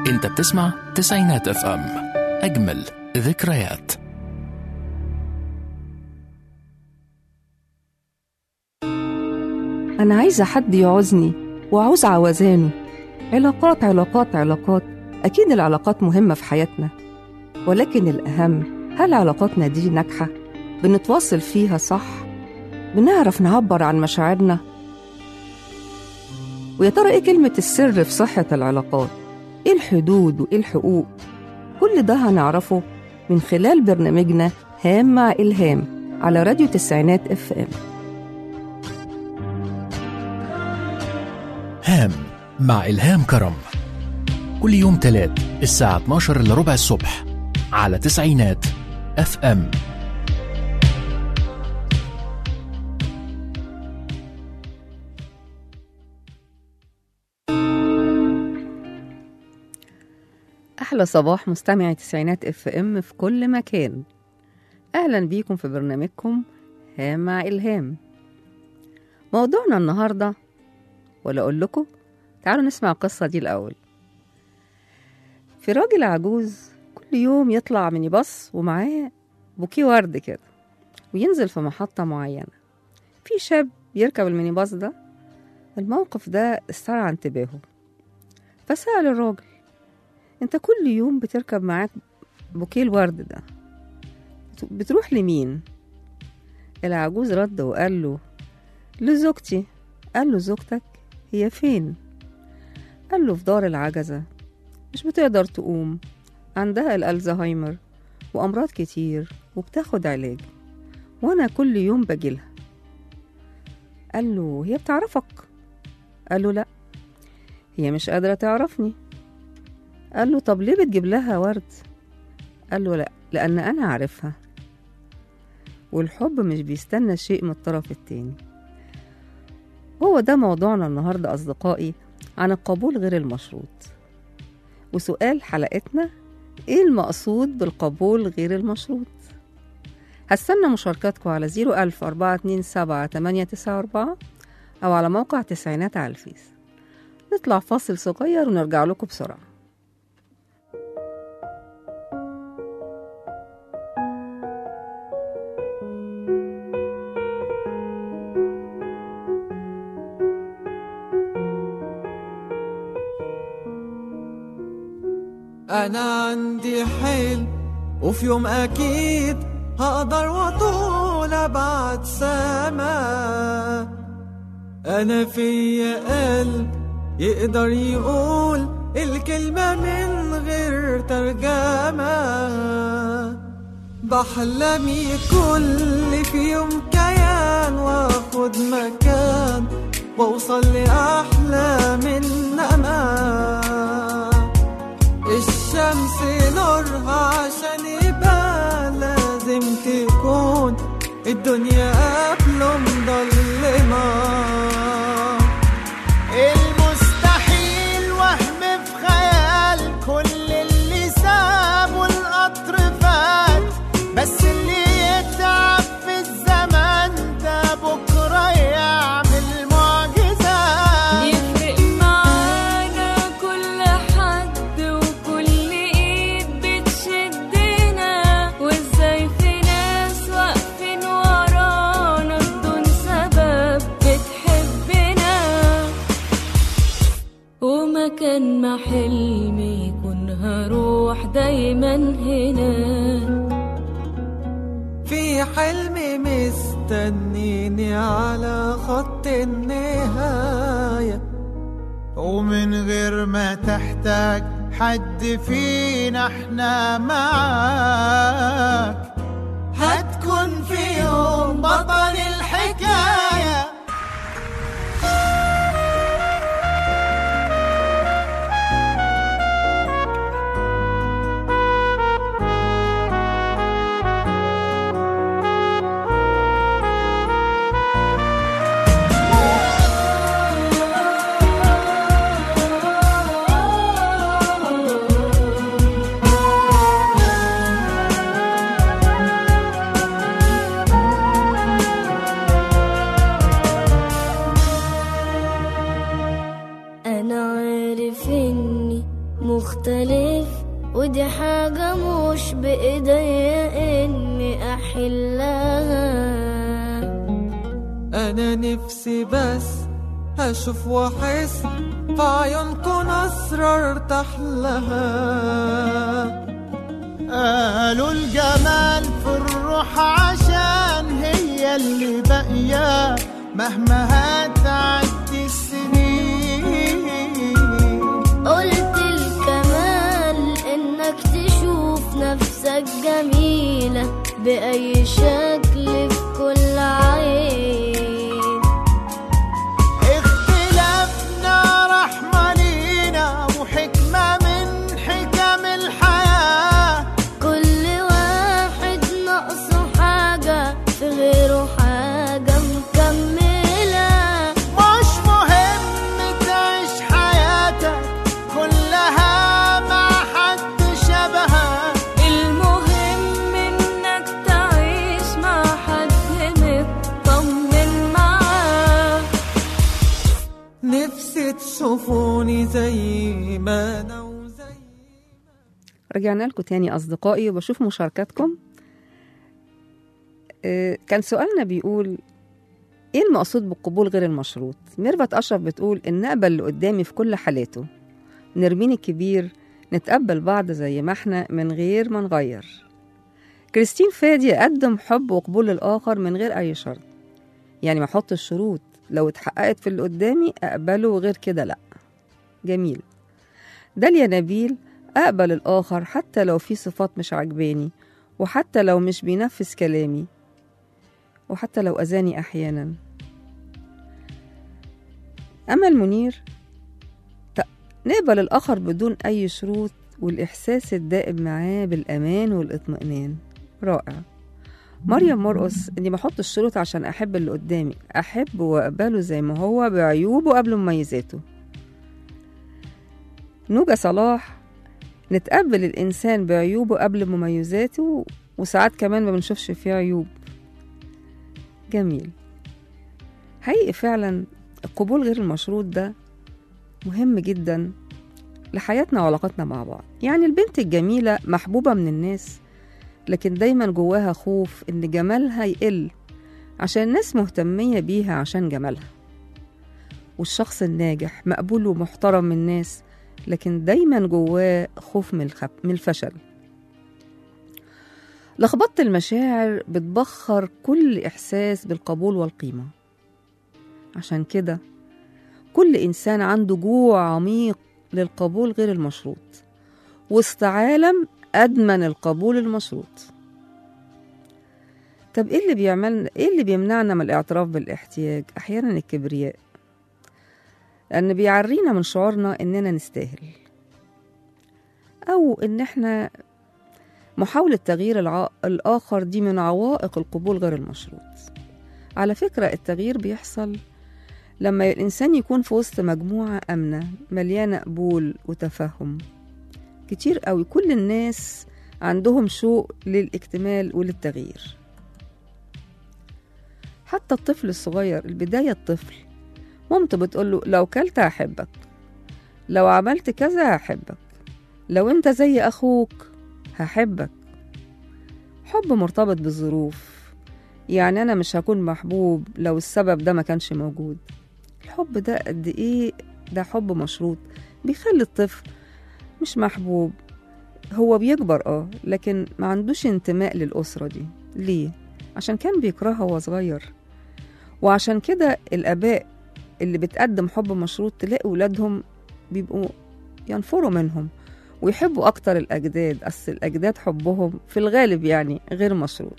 انت بتسمع تسعينات اف ام اجمل ذكريات أنا عايزة حد يعوزني وعاوز عوزانه علاقات علاقات علاقات أكيد العلاقات مهمة في حياتنا ولكن الأهم هل علاقاتنا دي ناجحة؟ بنتواصل فيها صح؟ بنعرف نعبر عن مشاعرنا؟ ويا ترى إيه كلمة السر في صحة العلاقات؟ إيه الحدود وإيه الحقوق؟ كل ده هنعرفه من خلال برنامجنا هام مع إلهام على راديو تسعينات اف ام هام مع إلهام كرم كل يوم تلات الساعة 12 إلا ربع الصبح على تسعينات اف ام أحلى صباح مستمعي تسعينات اف ام في كل مكان أهلا بيكم في برنامجكم هام مع إلهام موضوعنا النهاردة ولا أقول لكم تعالوا نسمع القصة دي الأول في راجل عجوز كل يوم يطلع من باص ومعاه بوكيه ورد كده وينزل في محطة معينة في شاب يركب المينيباص ده الموقف ده استرعى انتباهه فسأل الراجل انت كل يوم بتركب معاك بوكيه الورد ده بتروح لمين العجوز رد وقال له لزوجتي قال له زوجتك هي فين قال له في دار العجزة مش بتقدر تقوم عندها الألزهايمر وأمراض كتير وبتاخد علاج وأنا كل يوم بجيلها قال له هي بتعرفك قال له لأ هي مش قادرة تعرفني قال له طب ليه بتجيب لها ورد قال له لأ لأن أنا عارفها والحب مش بيستنى شيء من الطرف التاني هو ده موضوعنا النهاردة أصدقائي عن القبول غير المشروط وسؤال حلقتنا إيه المقصود بالقبول غير المشروط هستنى مشاركاتكم على 01000 427 894 أو على موقع تسعينات على الفيس نطلع فاصل صغير ونرجع لكم بسرعة أنا عندي حلم وفي يوم أكيد هقدر وطول أبعد سما أنا فيا قلب يقدر يقول الكلمة من غير ترجمة بحلم كل في يوم كيان واخد مكان واوصل لأحلى من أمان الشمس نورها عشان يبقى لازم تكون الدنيا قبله مضلمة المستحيل وهم في خيال كل اللي سابه القطر فات بس اللي يتعب في الزمن ده بكرة يعمل معجزات يفرق معانا كل حد وكل ايد بتشدنا وازاي في ناس واقفين ورانا بدون سبب بتحبنا ومكان ما حلمي يكون هروح دايما هنا في حلم مستنيني على خط النهاية ومن غير ما تحتاج حد فينا احنا معاك هتكون في يوم بطل الحكايه مختلف ودي حاجة مش بإيديا إني أحلها انا نفسي بس هشوف واحس في عيونكم اسرار ارتاح لها قالوا الجمال في الروح عشان هي اللي باقية مهما هتعدي السنين قلت الكمال إنك تشوف نفسك جميلة بأي شكل في كل عين اختلافنا رحمة لينا وحكمة من حكم الحياة كل واحد ناقصه حاجة في غيره حاجة مكملة مش مهم تعيش حياتك كلها مع حد شبهك المهم انك تعيش مع حد مطمن معاه نفسي تشوفوني زي ما انا وزي رجعنا لكم تاني أصدقائي وبشوف مشاركاتكم آه، كان سؤالنا بيقول إيه المقصود بالقبول غير المشروط؟ ميرفت أشرف بتقول إن نقبل اللي قدامي في كل حالاته نرمين الكبير نتقبل بعض زي ما احنا من غير ما نغير كريستين فادي أقدم حب وقبول للآخر من غير أي شرط يعني ما أحطش شروط لو اتحققت في اللي قدامي أقبله وغير كده لأ جميل داليا نبيل أقبل الآخر حتى لو في صفات مش عجباني وحتى لو مش بينفذ كلامي وحتى لو أذاني أحيانا أمل منير ت- نقبل الآخر بدون أي شروط والإحساس الدائم معاه بالأمان والاطمئنان رائع مريم مرقص إني بحط الشروط عشان أحب اللي قدامي أحب وأقبله زي ما هو بعيوبه قبل مميزاته نوجة صلاح نتقبل الإنسان بعيوبه قبل مميزاته وساعات كمان ما بنشوفش فيه عيوب جميل حقيقي فعلا القبول غير المشروط ده مهم جدا لحياتنا وعلاقتنا مع بعض يعني البنت الجميلة محبوبة من الناس لكن دايما جواها خوف إن جمالها يقل عشان الناس مهتمية بيها عشان جمالها والشخص الناجح مقبول ومحترم من الناس لكن دايما جواه خوف من الخب... من الفشل لخبطة المشاعر بتبخر كل إحساس بالقبول والقيمة عشان كده كل إنسان عنده جوع عميق للقبول غير المشروط وسط عالم أدمن القبول المشروط طب إيه اللي بيعملنا إيه اللي بيمنعنا من الاعتراف بالاحتياج أحيانا الكبرياء لأن بيعرينا من شعورنا إننا نستاهل أو إن إحنا محاولة تغيير الع... الآخر دي من عوائق القبول غير المشروط على فكرة التغيير بيحصل لما الإنسان يكون في وسط مجموعة آمنة مليانة قبول وتفهم كتير قوي كل الناس عندهم شوق للاكتمال وللتغيير حتى الطفل الصغير البداية الطفل مامته بتقوله لو كلت هحبك لو عملت كذا هحبك لو انت زي اخوك هحبك حب مرتبط بالظروف يعني انا مش هكون محبوب لو السبب ده ما كانش موجود الحب ده قد ايه ده حب مشروط بيخلي الطفل مش محبوب هو بيكبر اه لكن ما عندوش انتماء للأسرة دي ليه؟ عشان كان بيكرهها وهو صغير وعشان كده الآباء اللي بتقدم حب مشروط تلاقي ولادهم بيبقوا ينفروا منهم ويحبوا أكتر الأجداد أصل الأجداد حبهم في الغالب يعني غير مشروط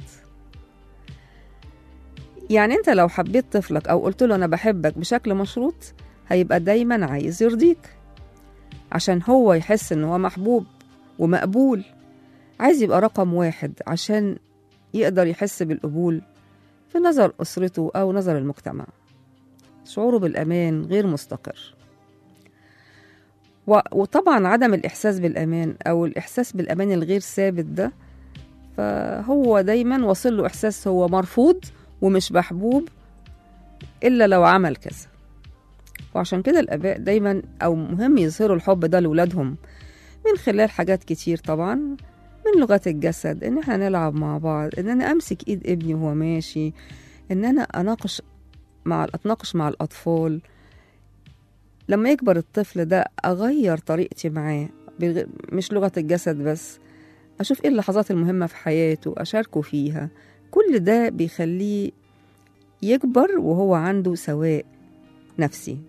يعني أنت لو حبيت طفلك أو قلت له أنا بحبك بشكل مشروط هيبقى دايما عايز يرضيك عشان هو يحس إن هو محبوب ومقبول عايز يبقى رقم واحد عشان يقدر يحس بالقبول في نظر أسرته أو نظر المجتمع شعوره بالأمان غير مستقر و- وطبعا عدم الإحساس بالأمان أو الإحساس بالأمان الغير ثابت ده فهو دايما واصل له إحساس هو مرفوض ومش محبوب إلا لو عمل كذا وعشان كده الآباء دايما أو مهم يظهروا الحب ده لأولادهم من خلال حاجات كتير طبعا من لغات الجسد ان احنا نلعب مع بعض ان انا امسك ايد ابني وهو ماشي ان انا اناقش مع اتناقش مع الاطفال لما يكبر الطفل ده اغير طريقتي معاه بغ- مش لغة الجسد بس اشوف ايه اللحظات المهمة في حياته اشاركه فيها كل ده بيخليه يكبر وهو عنده سواء نفسي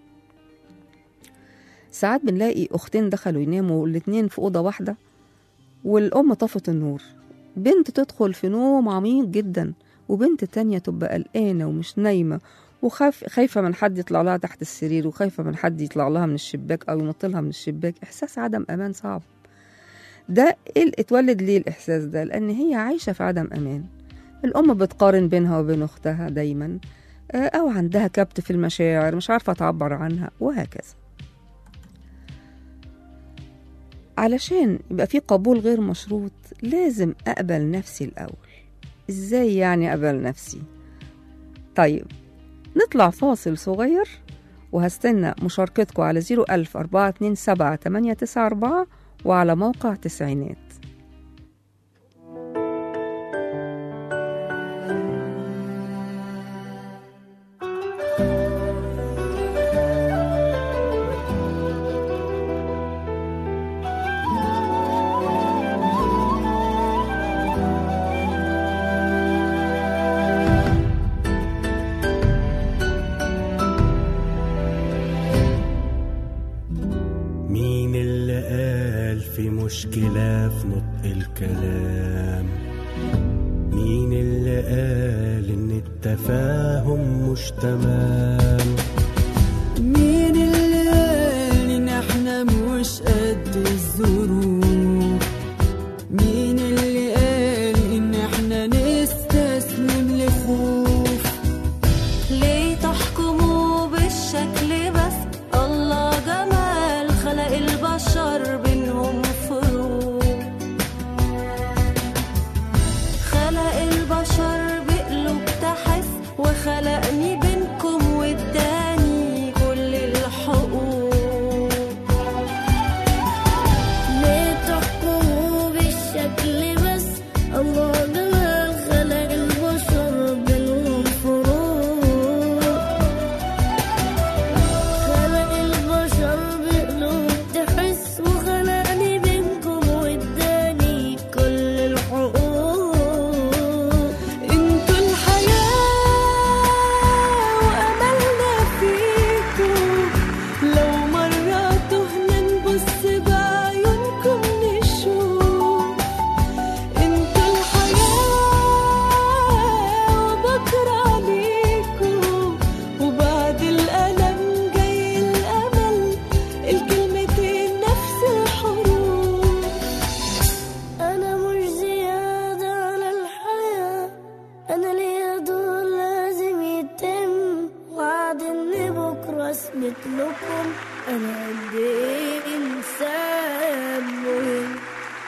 ساعات بنلاقي أختين دخلوا يناموا الاتنين في أوضة واحدة والأم طفت النور بنت تدخل في نوم عميق جدا وبنت تانية تبقى قلقانة ومش نايمة وخاف خايفة من حد يطلع لها تحت السرير وخايفة من حد يطلع لها من الشباك أو ينط لها من الشباك إحساس عدم أمان صعب ده إيه اتولد ليه الإحساس ده لأن هي عايشة في عدم أمان الأم بتقارن بينها وبين أختها دايما آه، أو عندها كبت في المشاعر مش عارفة تعبر عنها وهكذا علشان يبقى في قبول غير مشروط لازم أقبل نفسي الأول إزاي يعني أقبل نفسي؟ طيب نطلع فاصل صغير وهستنى مشاركتكم على 01000 427 894 وعلى موقع تسعينات مين اللي قال في مشكلة في نطق الكلام مين اللي قال ان التفاهم مش تمام مين اللي قال ان احنا مش قد الظروف مين اللي قال ان احنا نستسلم لخوف ليه تحكموا بالشكل بس الله جمال خلق البشر بينهم فروق خلق البشر بقلوب تحس وخلقني بينكم واداني كل الحقوق ليه تحكموا بالشكل بس الله جمال خلق البشر بينهم فروق خلق البشر بقلوب تحس وخلقني بينكم واداني كل الحقوق انتوا الحياة وأملنا فيكم لو مرة تهنا نبص بعيونكم نشوف انتوا الحياة وبكرة عليكم وبعد الألم جاي الأمل الكلمتين نفس الحروف أنا مش زيادة على الحياة أنا ليا دور لازم يتم وعد إن بكرة أثبت لكم أنا قد إيه إنسان مهم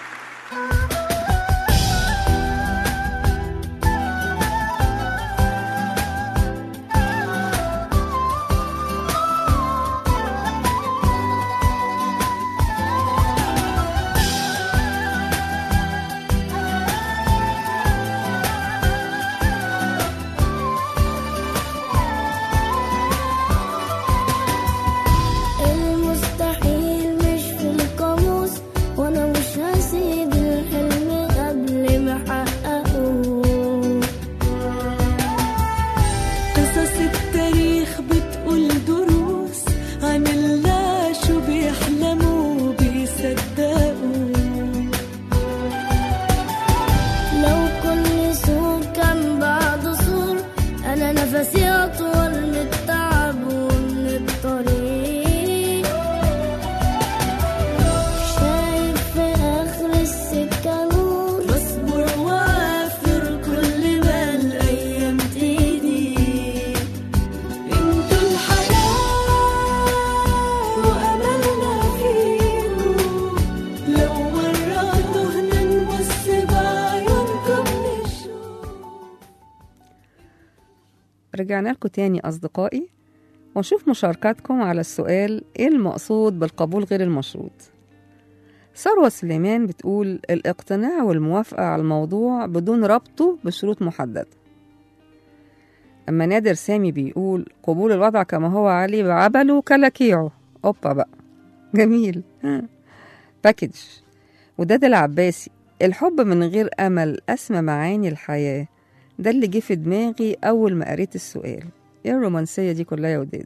المستحيل مش في القاموس وانا مش هسيب الحلم قبل ما احققه قصص التاريخ بتقول دروس عن اللي عاشوا بيحلموا وبيصدقوا لو كل سور كان بعد سور انا نفسي اطول من التعب ومن الطريق شايف في اخر السكه نور بصبر وافر كل ما الايام تيجي انتوا الحياة واملنا فيكم لو مرة تهنا نبص بعيونكم نشوف رجعنا لكم تاني أصدقائي ونشوف مشاركاتكم على السؤال إيه المقصود بالقبول غير المشروط ثروة سليمان بتقول الاقتناع والموافقة على الموضوع بدون ربطه بشروط محددة أما نادر سامي بيقول قبول الوضع كما هو عليه بعبله كلاكيعه أوبا بقى جميل ها. باكج وداد العباسي الحب من غير أمل أسمى معاني الحياة ده اللي جه في دماغي أول ما قريت السؤال إيه الرومانسية دي كلها يا وداد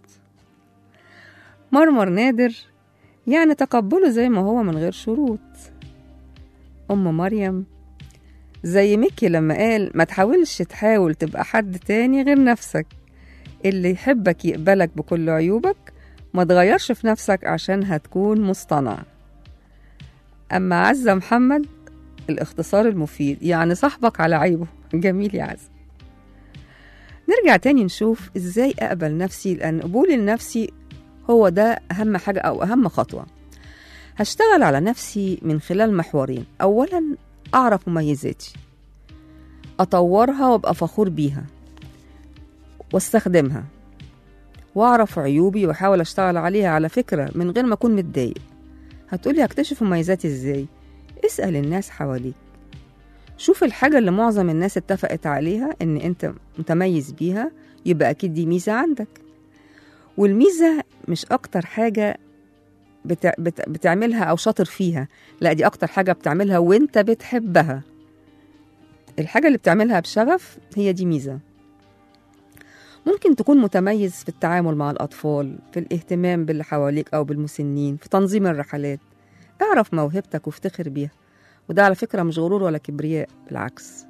مرمر نادر يعني تقبله زي ما هو من غير شروط أم مريم زي ميكي لما قال ما تحاولش تحاول تبقى حد تاني غير نفسك اللي يحبك يقبلك بكل عيوبك ما تغيرش في نفسك عشان هتكون مصطنع أما عزة محمد الاختصار المفيد يعني صاحبك على عيبه جميل يا عزة نرجع تاني نشوف ازاي اقبل نفسي لان قبول النفسي هو ده اهم حاجة او اهم خطوة هشتغل على نفسي من خلال محورين اولا اعرف مميزاتي اطورها وابقى فخور بيها واستخدمها واعرف عيوبي واحاول اشتغل عليها على فكرة من غير ما اكون متضايق هتقولي هكتشف مميزاتي ازاي اسأل الناس حواليك شوف الحاجة اللي معظم الناس اتفقت عليها ان انت متميز بيها يبقى اكيد دي ميزة عندك والميزة مش اكتر حاجة بتع... بت... بتعملها او شاطر فيها لا دي اكتر حاجة بتعملها وانت بتحبها الحاجة اللي بتعملها بشغف هي دي ميزة ممكن تكون متميز في التعامل مع الأطفال في الاهتمام باللي حواليك أو بالمسنين في تنظيم الرحلات اعرف موهبتك وافتخر بيها وده على فكرة مش غرور ولا كبرياء بالعكس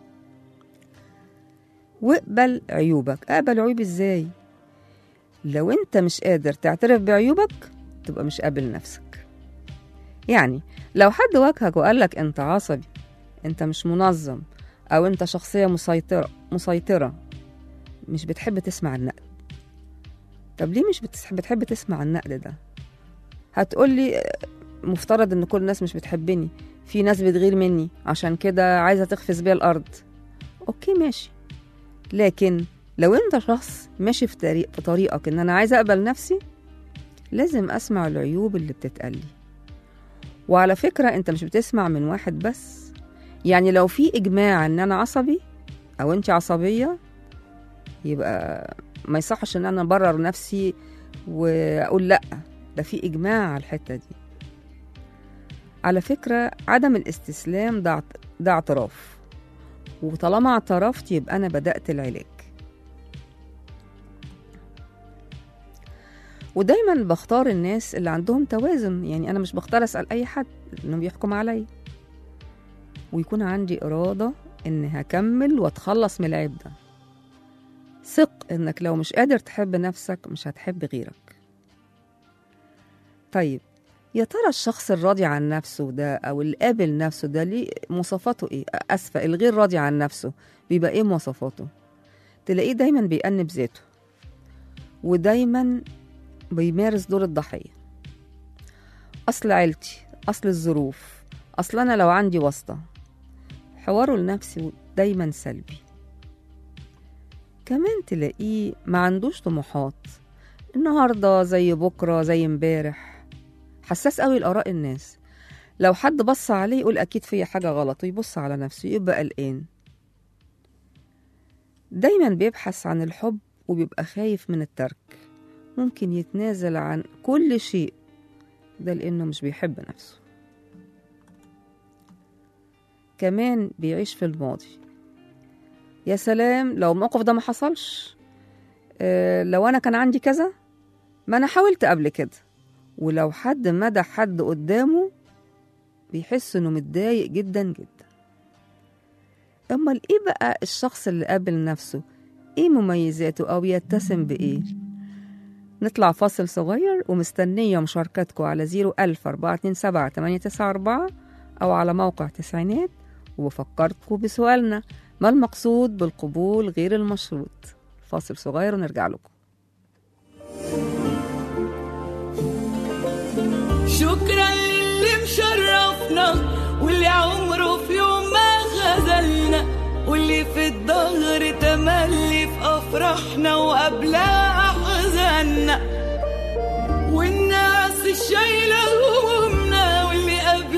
واقبل عيوبك اقبل عيوب ازاي لو انت مش قادر تعترف بعيوبك تبقى مش قابل نفسك يعني لو حد واجهك وقالك انت عصبي انت مش منظم او انت شخصية مسيطرة مسيطرة مش بتحب تسمع النقد طب ليه مش بتس- بتحب تسمع النقد ده هتقولي آه، مفترض ان كل الناس مش بتحبني في ناس بتغير مني عشان كده عايزة تخفز بيا الأرض أوكي ماشي لكن لو أنت شخص ماشي في طريق في طريقك إن أنا عايزة أقبل نفسي لازم أسمع العيوب اللي بتتقلي وعلى فكرة أنت مش بتسمع من واحد بس يعني لو في إجماع إن أنا عصبي أو أنت عصبية يبقى ما يصحش إن أنا أبرر نفسي وأقول لأ ده في إجماع على الحتة دي على فكرة عدم الاستسلام ده اعت- ده اعتراف وطالما اعترفت يبقى أنا بدأت العلاج ودايما بختار الناس اللي عندهم توازن يعني أنا مش بختار أسأل أي حد إنه بيحكم عليا ويكون عندي إرادة إني هكمل وأتخلص من العيب ده ثق إنك لو مش قادر تحب نفسك مش هتحب غيرك طيب يا ترى الشخص الراضي عن نفسه ده او اللي قابل نفسه ده ليه مواصفاته ايه اسفه الغير راضي عن نفسه بيبقى ايه مواصفاته تلاقيه دايما بيأنب ذاته ودايما بيمارس دور الضحيه اصل عيلتي اصل الظروف اصل انا لو عندي واسطه حواره لنفسه دايما سلبي كمان تلاقيه ما عندوش طموحات النهارده زي بكره زي امبارح حساس قوي لآراء الناس لو حد بص عليه يقول أكيد فيا حاجة غلط ويبص على نفسه يبقى قلقان دايما بيبحث عن الحب وبيبقى خايف من الترك ممكن يتنازل عن كل شيء ده لأنه مش بيحب نفسه كمان بيعيش في الماضي يا سلام لو الموقف ده ما حصلش آه لو أنا كان عندي كذا ما أنا حاولت قبل كده ولو حد مدح حد قدامه بيحس انه متضايق جدا جدا امال ايه بقى الشخص اللي قابل نفسه ايه مميزاته او يتسم بايه نطلع فاصل صغير ومستنية مشاركتكم على زيرو ألف أربعة اتنين سبعة تمانية تسعة أربعة أو على موقع تسعينات وبفكركم بسؤالنا ما المقصود بالقبول غير المشروط فاصل صغير ونرجع لكم شكرا للي مشرفنا واللي عمره في يوم ما خذلنا واللي في الظهر تملي في افراحنا وقبلها احزاننا والناس الشايله همومنا واللي قبل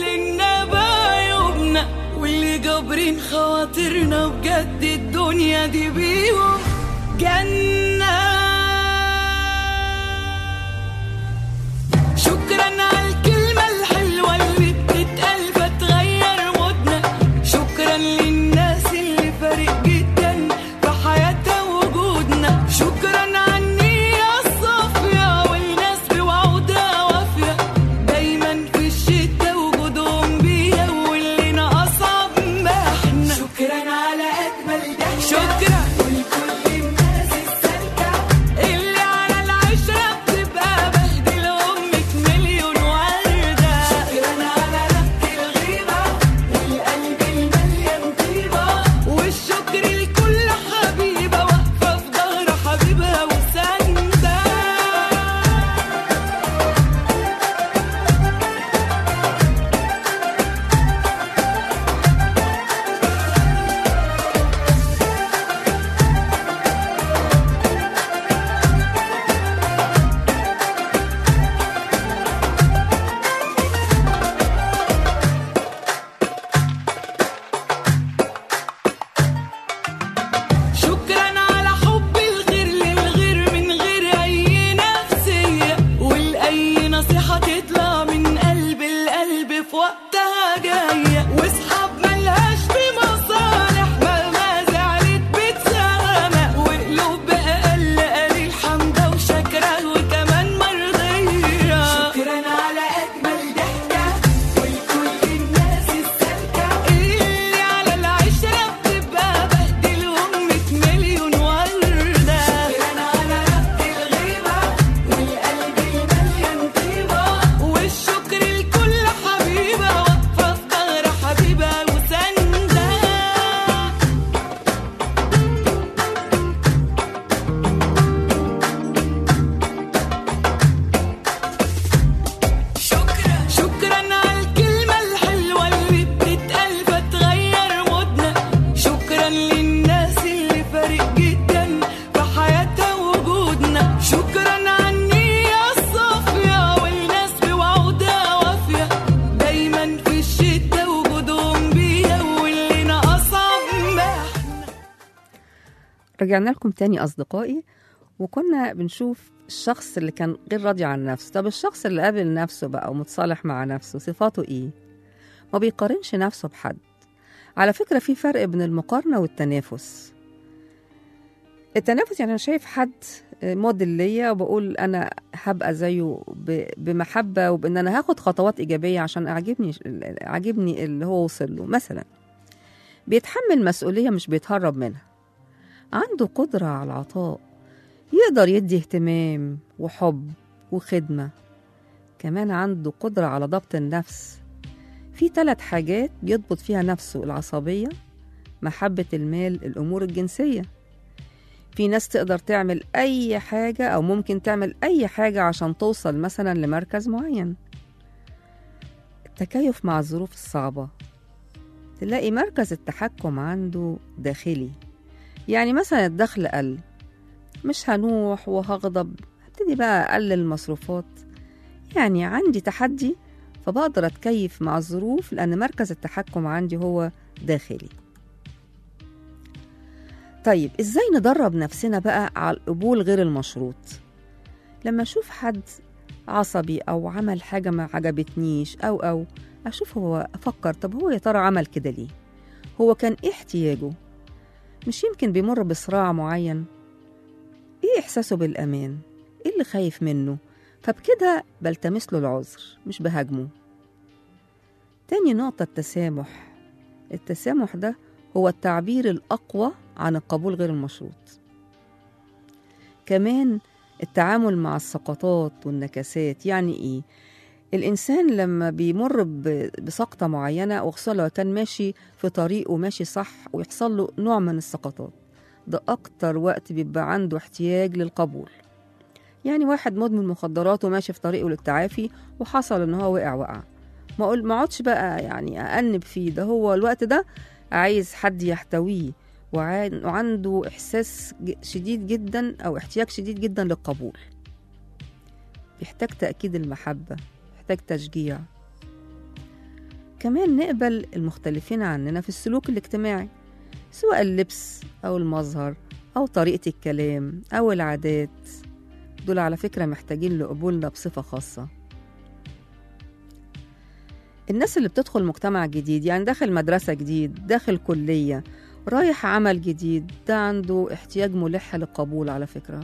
جابرين خواطرنا بجد الدنيا دي بيهم جنة شكرا على الكلمة الحلوة اللي بتتقال فتغير مودنا شكرا للناس اللي فارق جدا في حياتها وجودنا شكرا على النية الصافية والناس بوعودها وافية دايما في الشتا وجودهم بيا واللي أصعب ما احنا شكرا على أجمل ضحكة شكرا ولكل الناس السالكة اللي على العشرة بتبقى بهدل أمك مليون وردة شكرا على ربط الغيبة والقلب المليان طيبة والشكر لكل حبيبة واقفة في ظهر حبيبها وساندة شكرا على حب الغير للغير من غير اي نفسية والاي نصيحة تطلع من قلب القلب في وقتها جاية واصحاب ملهاش في مصالح مهما زعلت بتسامح وقلوب بأقل قليل حمدة وشكرة وكمان مرضية شكرا على أجمل ضحكة ولكل الناس السالكة اللي على العشرة بتبقى بهدل أمك مليون وردة شكرا على ربط الغيبة والقلب المليان طيبة والشكر لكل حبيبة واقفة في ظهر حبيبها وساندة شكرا شكرا على الكلمة الحلوة اللي بتتقال فتغير مودنا شكرا للناس اللي فارق جدا في حياتها وجودنا شكرا على النية الصافية والناس بوعودها وافية دايما في الشتا وجودهم بيا واللي أصعب ما احنا رجعنا لكم تاني أصدقائي وكنا بنشوف الشخص اللي كان غير راضي عن نفسه طب الشخص اللي قابل نفسه بقى ومتصالح مع نفسه صفاته إيه؟ ما بيقارنش نفسه بحد على فكرة في فرق بين المقارنة والتنافس التنافس يعني أنا شايف حد موديل ليا وبقول أنا هبقى زيه ب- بمحبة وبإن أنا هاخد خطوات إيجابية عشان أعجبني أعجبني اللي هو وصل له مثلا بيتحمل مسؤولية مش بيتهرب منها عنده قدرة على العطاء يقدر يدي اهتمام وحب وخدمة كمان عنده قدرة على ضبط النفس في ثلاث حاجات بيضبط فيها نفسه العصبية محبة المال الأمور الجنسية في ناس تقدر تعمل أي حاجة أو ممكن تعمل أي حاجة عشان توصل مثلا لمركز معين التكيف مع الظروف الصعبة تلاقي مركز التحكم عنده داخلي يعني مثلا الدخل قل مش هنوح وهغضب هبتدي بقى أقلل المصروفات يعني عندي تحدي فبقدر أتكيف مع الظروف لأن مركز التحكم عندي هو داخلي طيب إزاي ندرب نفسنا بقى على القبول غير المشروط لما أشوف حد عصبي أو عمل حاجة ما عجبتنيش أو أو أشوف هو أفكر طب هو يا ترى عمل كده ليه هو كان إيه احتياجه مش يمكن بيمر بصراع معين ايه احساسه بالامان ايه اللي خايف منه فبكده بلتمس له العذر مش بهاجمه تاني نقطة التسامح التسامح ده هو التعبير الأقوى عن القبول غير المشروط كمان التعامل مع السقطات والنكسات يعني ايه الإنسان لما بيمر ب- بسقطة معينة وخصوصا لو كان ماشي في طريقه ماشي صح ويحصل له نوع من السقطات ده أكتر وقت بيبقى عنده احتياج للقبول يعني واحد مدمن مخدرات وماشي في طريقه للتعافي وحصل ان هو وقع وقع ما اقول ما اقعدش بقى يعني أأنب فيه ده هو الوقت ده عايز حد يحتويه وعن- وعنده إحساس ج- شديد جدا أو احتياج شديد جدا للقبول بيحتاج تأكيد المحبة بيحتاج تشجيع كمان نقبل المختلفين عننا في السلوك الاجتماعي سواء اللبس أو المظهر أو طريقة الكلام أو العادات دول على فكرة محتاجين لقبولنا بصفة خاصة الناس اللي بتدخل مجتمع جديد يعني داخل مدرسة جديد داخل كلية رايح عمل جديد ده عنده احتياج ملح للقبول على فكرة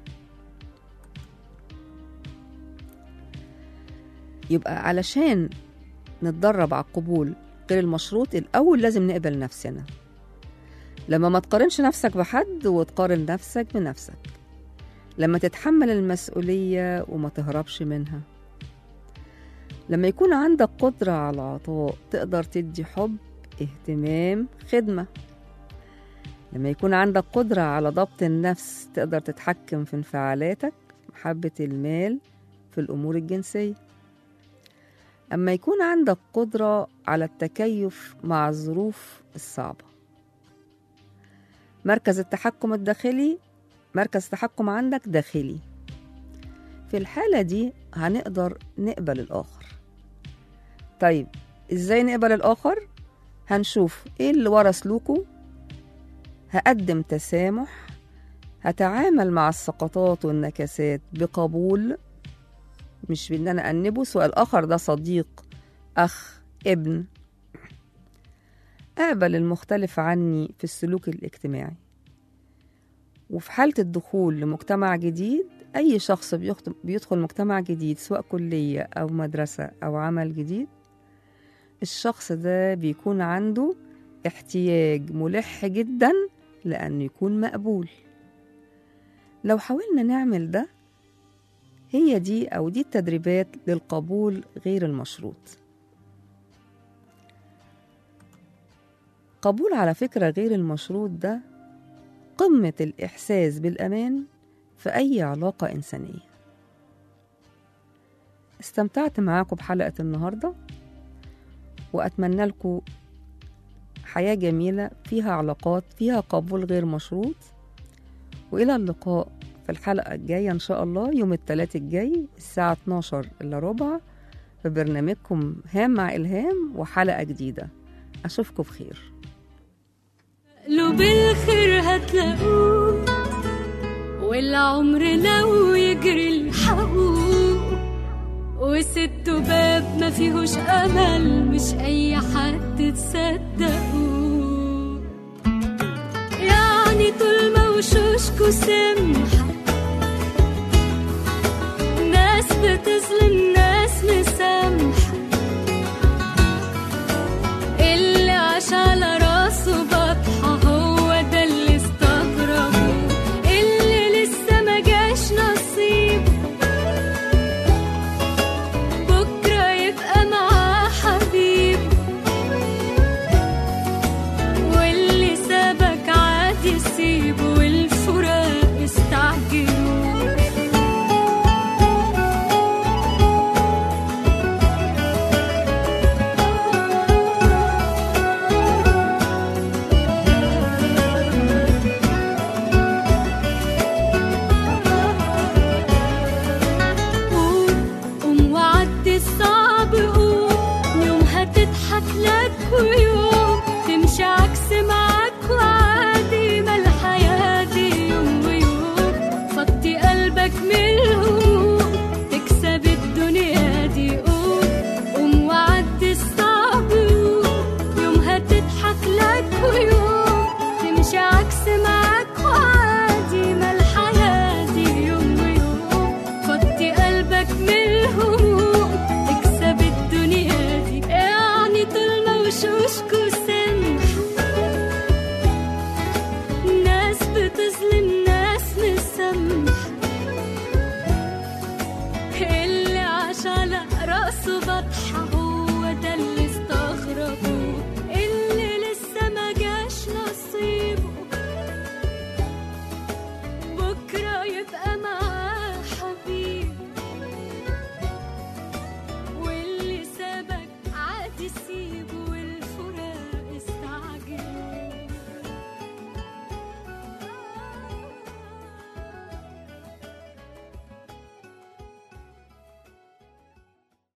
يبقى علشان نتدرب على القبول غير المشروط الأول لازم نقبل نفسنا لما ما تقارنش نفسك بحد وتقارن نفسك بنفسك لما تتحمل المسؤولية وما تهربش منها لما يكون عندك قدرة على العطاء تقدر تدي حب اهتمام خدمة لما يكون عندك قدرة على ضبط النفس تقدر تتحكم في انفعالاتك محبة المال في الأمور الجنسية أما يكون عندك قدرة على التكيف مع الظروف الصعبة مركز التحكم الداخلي مركز التحكم عندك داخلي في الحالة دي هنقدر نقبل الآخر طيب إزاي نقبل الآخر؟ هنشوف إيه اللي ورا سلوكه هقدم تسامح هتعامل مع السقطات والنكسات بقبول مش بإن أنا أنبه سواء الآخر ده صديق أخ ابن أقبل المختلف عني في السلوك الاجتماعي وفي حالة الدخول لمجتمع جديد أي شخص بيخت- بيدخل مجتمع جديد سواء كلية أو مدرسة أو عمل جديد الشخص ده بيكون عنده احتياج ملح جدا لأنه يكون مقبول لو حاولنا نعمل ده هي دي أو دي التدريبات للقبول غير المشروط قبول على فكرة غير المشروط ده قمة الإحساس بالأمان في أي علاقة إنسانية استمتعت معاكم بحلقة النهاردة وأتمنى لكم حياة جميلة فيها علاقات فيها قبول غير مشروط وإلى اللقاء في الحلقة الجاية إن شاء الله يوم الثلاث الجاي الساعة 12 إلا ربع في برنامجكم هام مع إلهام وحلقة جديدة أشوفكم بخير له بالخير هتلاقوه والعمر لو يجري الحقوق وست باب ما فيهوش امل مش اي حد تصدقوه يعني طول ما وشوشكوا سمحة ناس بتظلم ناس مسامحة اللي عاش على راسه بطحة هو ده اللي استغربه اللي لسه ما جاش نصيب بكرة يبقى معاه حبيب واللي سابك عادي سيبه والفراق استعجلوا قوم قوم وعدي الصعب قوم يوم هتضحك لك ويوم تمشي عكس معاك وعادي ما الحياة دي يوم ويوم فضي قلبك من الهموم تكسب الدنيا دي قوم قوم وعدي الصعب قوم يوم هتضحك لك ويوم تمشي عكس معاك وعادي ما الحياة دي يوم ويوم فضي قلبك من الهموم تكسب الدنيا دي يعني طول ما وشوشكوا سمح ناس بتظلم ناس مسامح اللي عاش على راسه بطحة هو ده اللي